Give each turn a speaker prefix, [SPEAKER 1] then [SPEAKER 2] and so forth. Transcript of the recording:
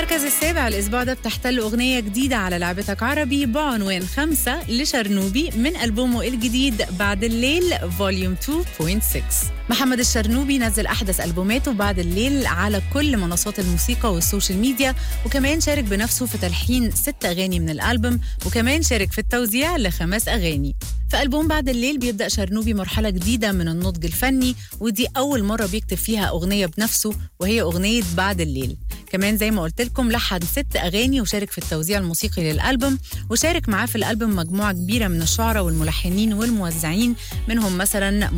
[SPEAKER 1] المركز السابع الأسبوع ده بتحتل أغنية جديدة على لعبتك عربي بعنوان خمسة لشرنوبي من ألبومه الجديد بعد الليل فوليوم 2.6 محمد الشرنوبي نزل أحدث ألبوماته بعد الليل على كل منصات الموسيقى والسوشيال ميديا وكمان شارك بنفسه في تلحين ست أغاني من الألبوم وكمان شارك في التوزيع لخمس أغاني في ألبوم بعد الليل بيبدأ شرنوبي مرحلة جديدة من النضج الفني ودي أول مرة بيكتب فيها أغنية بنفسه وهي أغنية بعد الليل كمان زي ما قلت لكم لحن ست أغاني وشارك في التوزيع الموسيقي للألبوم وشارك معاه في الألبوم مجموعة كبيرة من الشعراء والملحنين والموزعين منهم مثلا